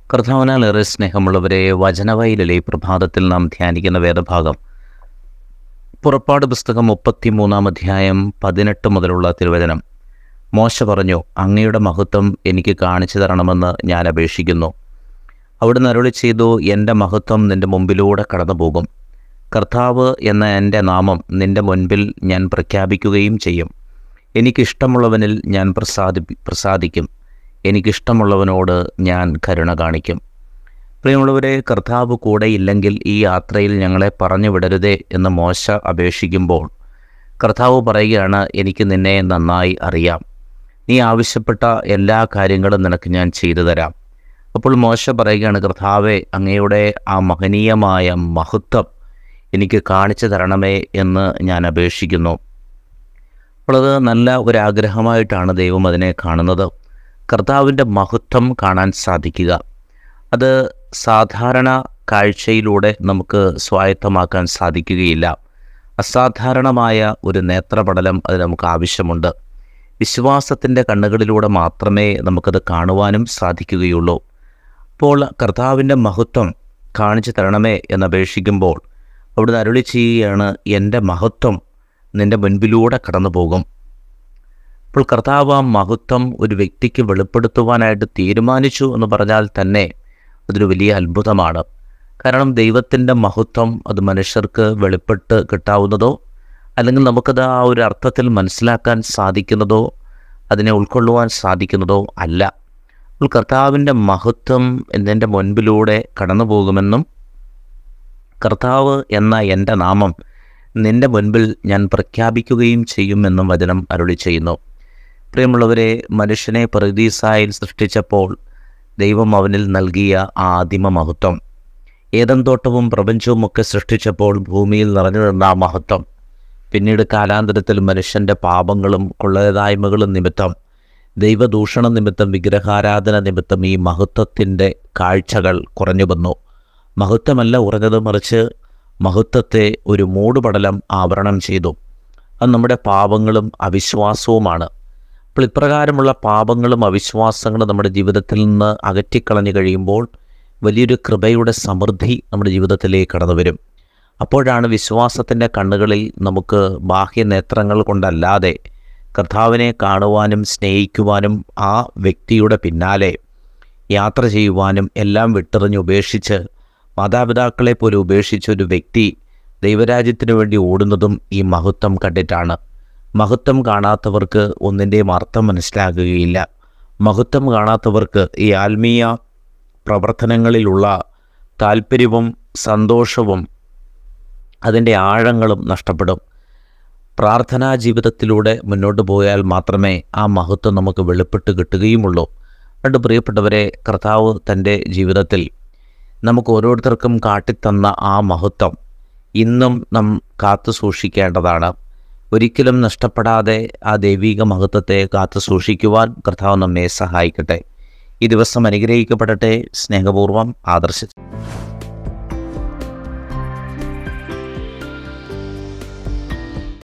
കർത്താവിനാൽ ഏറെ സ്നേഹമുള്ളവരെ വചനവയിലെ ഈ പ്രഭാതത്തിൽ നാം ധ്യാനിക്കുന്ന വേദഭാഗം പുറപ്പാട് പുസ്തകം മുപ്പത്തിമൂന്നാം അധ്യായം പതിനെട്ട് മുതലുള്ള തിരുവചനം മോശ പറഞ്ഞു അങ്ങയുടെ മഹത്വം എനിക്ക് കാണിച്ചു തരണമെന്ന് ഞാൻ അപേക്ഷിക്കുന്നു അവിടുന്ന് അരുളി ചെയ്തു എൻ്റെ മഹത്വം നിൻ്റെ മുമ്പിലൂടെ കടന്നു പോകും കർത്താവ് എന്ന എൻ്റെ നാമം നിൻ്റെ മുൻപിൽ ഞാൻ പ്രഖ്യാപിക്കുകയും ചെയ്യും എനിക്കിഷ്ടമുള്ളവനിൽ ഞാൻ പ്രസാദി പ്രസാദിക്കും എനിക്കിഷ്ടമുള്ളവനോട് ഞാൻ കരുണ കാണിക്കും പ്രിയമുള്ളവരെ കർത്താവ് കൂടെയില്ലെങ്കിൽ ഈ യാത്രയിൽ ഞങ്ങളെ പറഞ്ഞു വിടരുതേ എന്ന് മോശ അപേക്ഷിക്കുമ്പോൾ കർത്താവ് പറയുകയാണ് എനിക്ക് നിന്നെ നന്നായി അറിയാം നീ ആവശ്യപ്പെട്ട എല്ലാ കാര്യങ്ങളും നിനക്ക് ഞാൻ ചെയ്തു തരാം അപ്പോൾ മോശ പറയുകയാണ് കർത്താവെ അങ്ങയുടെ ആ മഹനീയമായ മഹത്വം എനിക്ക് കാണിച്ചു തരണമേ എന്ന് ഞാൻ അപേക്ഷിക്കുന്നു അപ്പോൾ അത് നല്ല ഒരാഗ്രഹമായിട്ടാണ് ദൈവം അതിനെ കാണുന്നത് കർത്താവിൻ്റെ മഹത്വം കാണാൻ സാധിക്കുക അത് സാധാരണ കാഴ്ചയിലൂടെ നമുക്ക് സ്വായത്തമാക്കാൻ സാധിക്കുകയില്ല അസാധാരണമായ ഒരു നേത്രപടലം അത് നമുക്ക് ആവശ്യമുണ്ട് വിശ്വാസത്തിൻ്റെ കണ്ണുകളിലൂടെ മാത്രമേ നമുക്കത് കാണുവാനും സാധിക്കുകയുള്ളൂ അപ്പോൾ കർത്താവിൻ്റെ മഹത്വം കാണിച്ചു തരണമേ എന്നപേക്ഷിക്കുമ്പോൾ അവിടുന്ന് അരുളി ചെയ്യുകയാണ് എൻ്റെ മഹത്വം നിൻ്റെ മുൻപിലൂടെ കടന്നു പോകും അപ്പോൾ കർത്താവ് ആ മഹത്വം ഒരു വ്യക്തിക്ക് വെളിപ്പെടുത്തുവാനായിട്ട് തീരുമാനിച്ചു എന്ന് പറഞ്ഞാൽ തന്നെ അതൊരു വലിയ അത്ഭുതമാണ് കാരണം ദൈവത്തിൻ്റെ മഹത്വം അത് മനുഷ്യർക്ക് വെളിപ്പെട്ട് കിട്ടാവുന്നതോ അല്ലെങ്കിൽ നമുക്കത് ആ ഒരു അർത്ഥത്തിൽ മനസ്സിലാക്കാൻ സാധിക്കുന്നതോ അതിനെ ഉൾക്കൊള്ളുവാൻ സാധിക്കുന്നതോ അല്ല അപ്പോൾ കർത്താവിൻ്റെ മഹത്വം എന്നതിൻ്റെ മുൻപിലൂടെ കടന്നു പോകുമെന്നും കർത്താവ് എന്ന എൻ്റെ നാമം നിൻ്റെ മുൻപിൽ ഞാൻ പ്രഖ്യാപിക്കുകയും ചെയ്യുമെന്നും വചനം അരുളി ചെയ്യുന്നു പ്രിയമുള്ളവരെ മനുഷ്യനെ പ്രതീസായിൽ സൃഷ്ടിച്ചപ്പോൾ ദൈവം അവനിൽ നൽകിയ ആ ആദിമ മഹത്വം ഏതം തോട്ടവും പ്രപഞ്ചവും ഒക്കെ സൃഷ്ടിച്ചപ്പോൾ ഭൂമിയിൽ നിറഞ്ഞു നിന്ന ആ മഹത്വം പിന്നീട് കാലാന്തരത്തിൽ മനുഷ്യൻ്റെ പാപങ്ങളും കൊള്ളരുതായ്മകളും നിമിത്തം ദൈവദൂഷണ നിമിത്തം വിഗ്രഹാരാധന നിമിത്തം ഈ മഹത്വത്തിൻ്റെ കാഴ്ചകൾ കുറഞ്ഞു വന്നു മഹത്വമല്ല ഉറഞ്ഞത് മറിച്ച് മഹത്വത്തെ ഒരു മൂടുപടലം ആവരണം ചെയ്തു അത് നമ്മുടെ പാപങ്ങളും അവിശ്വാസവുമാണ് അപ്പോൾ ഇപ്രകാരമുള്ള പാപങ്ങളും അവിശ്വാസങ്ങളും നമ്മുടെ ജീവിതത്തിൽ നിന്ന് അകറ്റിക്കളഞ്ഞു കഴിയുമ്പോൾ വലിയൊരു കൃപയുടെ സമൃദ്ധി നമ്മുടെ ജീവിതത്തിലേക്ക് കടന്നു വരും അപ്പോഴാണ് വിശ്വാസത്തിൻ്റെ കണ്ണുകളിൽ നമുക്ക് ബാഹ്യനേത്രങ്ങൾ കൊണ്ടല്ലാതെ കർത്താവിനെ കാണുവാനും സ്നേഹിക്കുവാനും ആ വ്യക്തിയുടെ പിന്നാലെ യാത്ര ചെയ്യുവാനും എല്ലാം വിട്ടെറിഞ്ഞ് ഉപേക്ഷിച്ച് മാതാപിതാക്കളെ പോലും ഉപേക്ഷിച്ച ഒരു വ്യക്തി ദൈവരാജ്യത്തിന് വേണ്ടി ഓടുന്നതും ഈ മഹത്വം കണ്ടിട്ടാണ് മഹത്വം കാണാത്തവർക്ക് ഒന്നിൻ്റെയും അർത്ഥം മനസ്സിലാകുകയില്ല മഹത്വം കാണാത്തവർക്ക് ഈ ആത്മീയ പ്രവർത്തനങ്ങളിലുള്ള താല്പര്യവും സന്തോഷവും അതിൻ്റെ ആഴങ്ങളും നഷ്ടപ്പെടും പ്രാർത്ഥനാ ജീവിതത്തിലൂടെ മുന്നോട്ട് പോയാൽ മാത്രമേ ആ മഹത്വം നമുക്ക് വെളിപ്പെട്ട് കിട്ടുകയുമുള്ളൂ അതുകൊണ്ട് പ്രിയപ്പെട്ടവരെ കർത്താവ് തൻ്റെ ജീവിതത്തിൽ നമുക്ക് ഓരോരുത്തർക്കും കാട്ടിത്തന്ന ആ മഹത്വം ഇന്നും നാം കാത്തു സൂക്ഷിക്കേണ്ടതാണ് ഒരിക്കലും നഷ്ടപ്പെടാതെ ആ ദൈവിക മഹത്വത്തെ കാത്തു സൂക്ഷിക്കുവാൻ കർത്താവ് നമ്മെ സഹായിക്കട്ടെ ഈ ദിവസം അനുഗ്രഹിക്കപ്പെടട്ടെ സ്നേഹപൂർവ്വം ആദർശിച്ചു